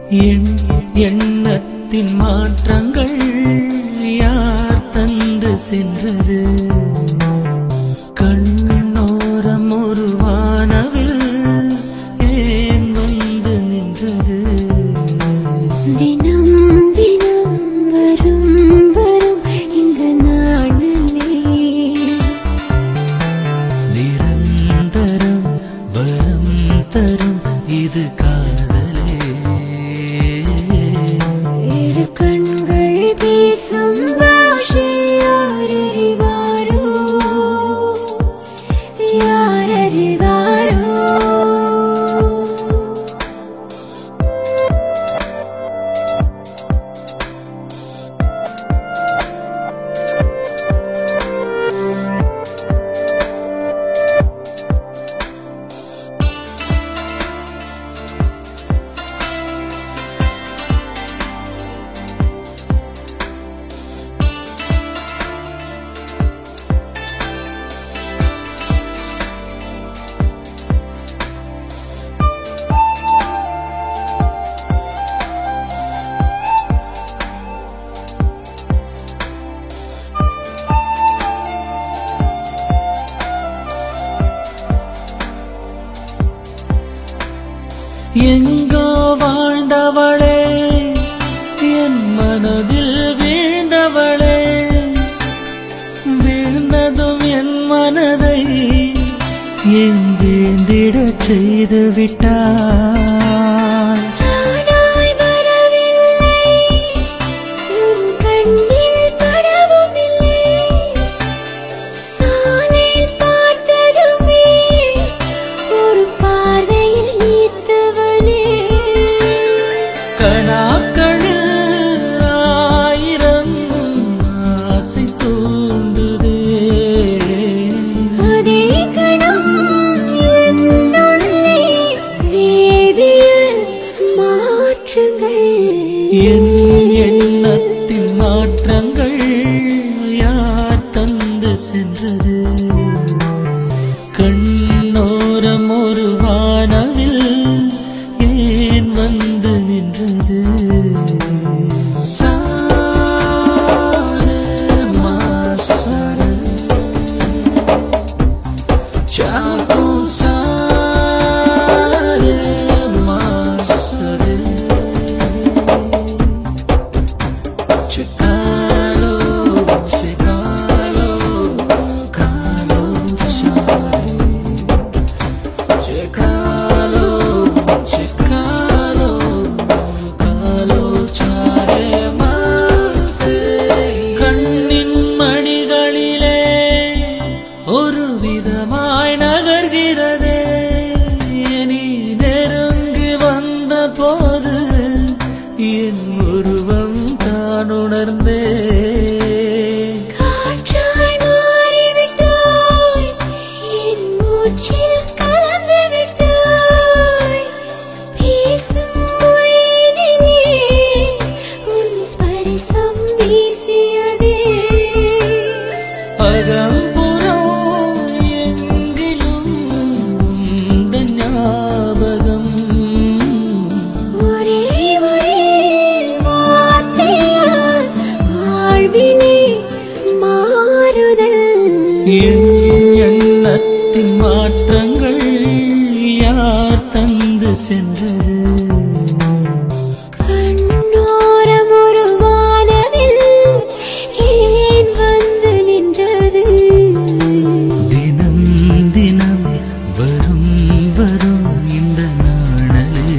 என் எண்ணத்தின் மாற்றங்கள் யார் தந்து சென்றது கண்ணோரம் ஒரு வானவில் ஏன் வந்து நின்றது தினம் தினம் வரும் வரும் இந்த நாளிலே நிரந்தரம் வரம் தரும் இது காதலே இரு கண்கள் பேசும் பாஷை யார் அறிவாரோ யார் அறிவாரோ எங்கோ வாழ்ந்தவளே என் மனதில் வீழ்ந்தவளே வீழ்ந்ததும் என் மனதை என் வீழ்ந்திடச் செய்து விட்டாய் நானாய் வரவில்லை உன் கண்ணில் படவும் இல்லை சாலையில் பார்த்ததுமே ஒரு பார்வையில் ஈர்த்தவனே கனாக்களில் ஆயிரம் ஆசை தூண்டுதே அதே கணம் என்னுள்ளே வேதியியல் மாற்றங்கள் என் எண்ணத்தின் மாற்றங்கள் யார் தந்து சென்றது கண்ணோரம் ஒரு வானவில் ஏன் வந்து நின்றது சாரே மாசரே, சாகு சாரே மாசரே. Chicalo, Chicalo, Calo, Chare. Chicalo, Chicalo, Calo, Chare, Mase. கண்ணின் மணிகளிலே ஒரு விதமாய் நகர்கிறதே நீ நெருங்கி வந்த போது என் உருவம் தான் உணர்ந்தே காற்றாய் மாறிவிட்டாய் என் மூச்சில் கலந்து விட்டாய் பேசும் மொழியினிலே உன் ஸ்பரிசம் வீசியதே அகம்புறம் எங்கிலும் உந்தன் ஞாபகம் ஒரே ஒரே வார்த்தையால் வாழ்விலே மாறுதல் என் எண்ணத்தின் மாற்றங்கள் யார் தந்து சென்றது கண்ணோரம் ஒரு வானவில் ஏன் வந்து நின்றது தினம் தினம் வரும் வரும் இந்த நாணலே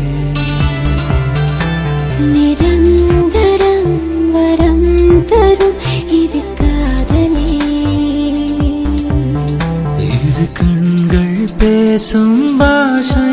நிரந்தரம் வரம் தரும் இது காதலே இரு கண்கள் பேசும் பாஷை